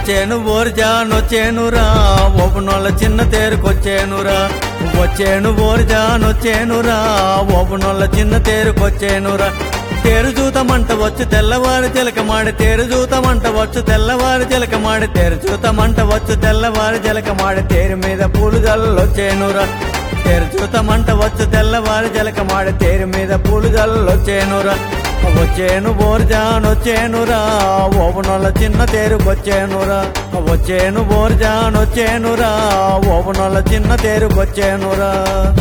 వచ్చేను ఓర్జానొచ్చేనురా ఓపునోళ్ళ చిన్న తేరుకొచ్చేనురా వచ్చేను ఓర్జానొచ్చేనురా ఓపునోళ్ళ చిన్న తేరుకొచ్చేనురా తేరు చూతమంట వచ్చు తెల్లవారి చిలకమాడి తేరు చూతమంట వచ్చు తెల్లవారి చిలకమాడి తేరు చూతమంట వచ్చు తెల్లవారి చిలకమాడి తేరు మీద పూలు జల్లొచ్చేనురా తేరు చూతమంట వచ్చు తెల్లవారి చిలకమాడి తేరు మీద పూలు జల్లొచ్చేనురా వచ్చేను బోర్జానొచ్చేనురా ఓవనొల్ల చిన్న తేరుకొచ్చేనురా వచ్చేను బోర్జానొచ్చేనురా ఓవనొల్ల చిన్న తేరుకొచ్చేనురా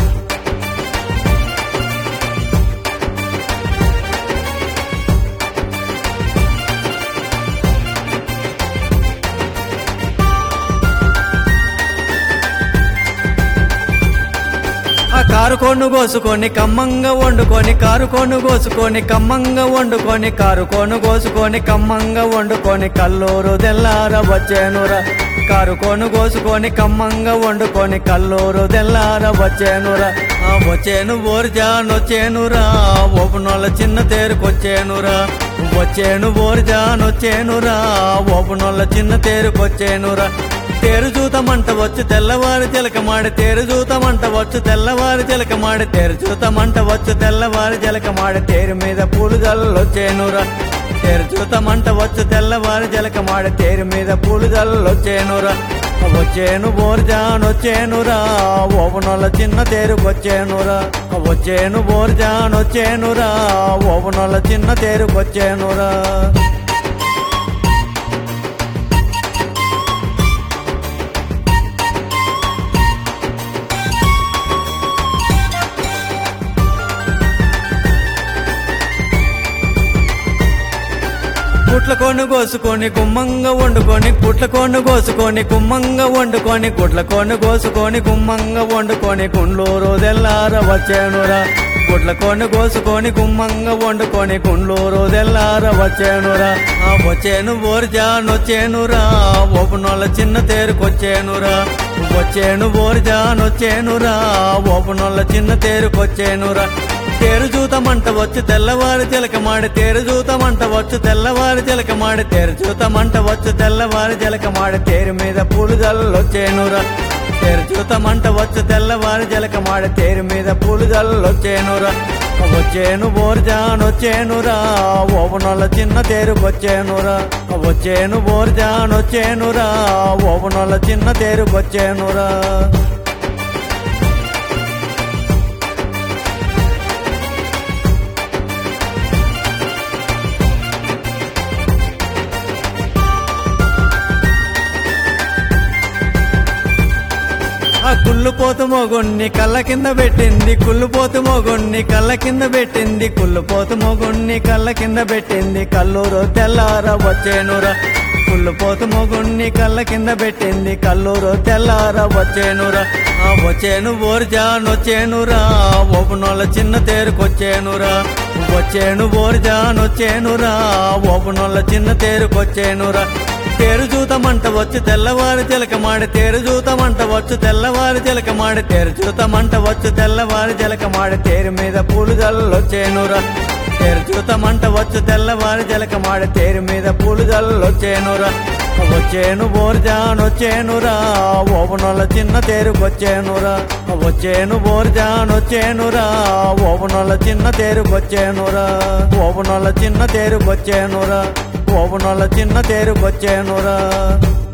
ఆ కారు కొన్ను కోసుకొని కమ్మంగా వండుకొని కారు కొన్ను కోసుకొని కమ్మంగా వండుకొని కారు కొన్ను కోసుకొని కమ్మంగా వండుకొని కల్లూరు తెల్లార వచ్చేనురా కారు కొన్ను కోసుకొని కమ్మంగా వండుకొని కల్లూరు తెల్లార వచ్చేనురా ఆ వచ్చేను ఓర్జానొచ్చేనురా ఓపునోళ్ళ చిన్న తేరుకొచ్చేనురా వచ్చేను ఓర్జానొచ్చేనురా ఓపునోళ్ళ చిన్న తేరుకొచ్చేనురా తేరు చూతమంట వచ్చు తెల్లవారి చిలకమాడి తేరు చూతమంట వచ్చు తెల్లవారి చిలకమాడి తేరు చూతమంట వచ్చు తెల్లవారి చిలకమాడి తేరు మీద పూలు జల్లొచ్చేనురా తేరు చూతమంట వచ్చు తెల్లవారి చిలకమాడి తేరు మీద పూలు జల్లొచ్చేనురా వచ్చేను బోర్జానొచ్చేనురా ఓవనొల్ల చిన్న తేరుకొచ్చేనురా వచ్చేను బోర్జానొచ్చేనురా ఓవనొల్ల చిన్న తేరుకొచ్చేనురా పుట్ల కొన్ను కోసుకొని గుమ్మంగా వండుకొని పుట్ల కొన్ను కోసుకొని గుమ్మంగా వండుకొని గుట్ల కొన్ను కోసుకొని గుమ్మంగా వండుకొని కుండ్లూరు తెల్లార వచ్చేనురా గుట్ల కొన్ను కోసుకొని గుమ్మంగా వండుకొని కుండ్లూరు తెల్లార వచ్చేనురా ఆ వచ్చేను ఓర్జానొచ్చేనురా ఓపునోళ్ళ చిన్న తేరుకొచ్చేనురా వచ్చేను ఓర్జానొచ్చేనురా ఓపునోళ్ళ చిన్న తేరుకొచ్చేనురా తేరు చూతమంట వచ్చు తెల్లవారి చిలకమాడి తేరు చూతమంట వచ్చు తెల్లవారి చిలకమాడి తేరు చూతమంట వచ్చు తెల్లవారి చిలకమాడి తేరు మీద పూలు జల్లొచ్చేనురా తేరు చూతమంట వచ్చు తెల్లవారి చిలకమాడి తేరు మీద పూలు జల్లొచ్చేనురా వచ్చేను బోర్జానొచ్చేనురా ఓవనొల్ల చిన్న తేరుకొచ్చేనురా వచ్చేను బోర్జానొచ్చేనురా ఓవనొల్ల చిన్న తేరుకొచ్చేనురా ఆ కుళ్ళుపోతు మొగుణ్ణి కళ్ళ కింద పెట్టింది కుళ్ళుపోతు మొగుణ్ణి కళ్ళ కింద పెట్టింది కుళ్ళుపోతు మొగుణ్ణి కళ్ళ కింద పెట్టింది కల్లూరు తెల్లార వచ్చేనురా కుళ్ళుపోతు మొగుణ్ణి కళ్ళ కింద పెట్టింది కల్లూరు తెల్లార వచ్చేనురా ఆ వచ్చేను ఓర్జానొచ్చేనురా ఓపునోళ్ళ చిన్న తేరుకొచ్చేనురా వచ్చేను ఓర్జానొచ్చేనురా ఓపునోళ్ళ చిన్న తేరుకొచ్చేనురా తేరు చూతమంట వచ్చు తెల్లవారి చిలకమాడి తేరు చూతమంట వచ్చు తెల్లవారి చిలకమాడి తేరు చూతమంట వచ్చు తెల్లవారి చిలకమాడి తేరు మీద పూలు జల్లొచ్చేనురా తేరు చూతమంట వచ్చు తెల్లవారి చిలకమాడి తేరు మీద పూలు జల్లొచ్చేనురా వచ్చేను బోర్జానొచ్చేనురా ఓవనొల్ల చిన్న తేరుకొచ్చేనురా వచ్చేను బోర్జానొచ్చేనురా ఓవనొల్ల చిన్న తేరుకొచ్చేనురా ఓవనొల్ల చిన్న తేరుకొచ్చేనురా ఓవనొల్ల చిన్న తేరుకొచ్చేనురా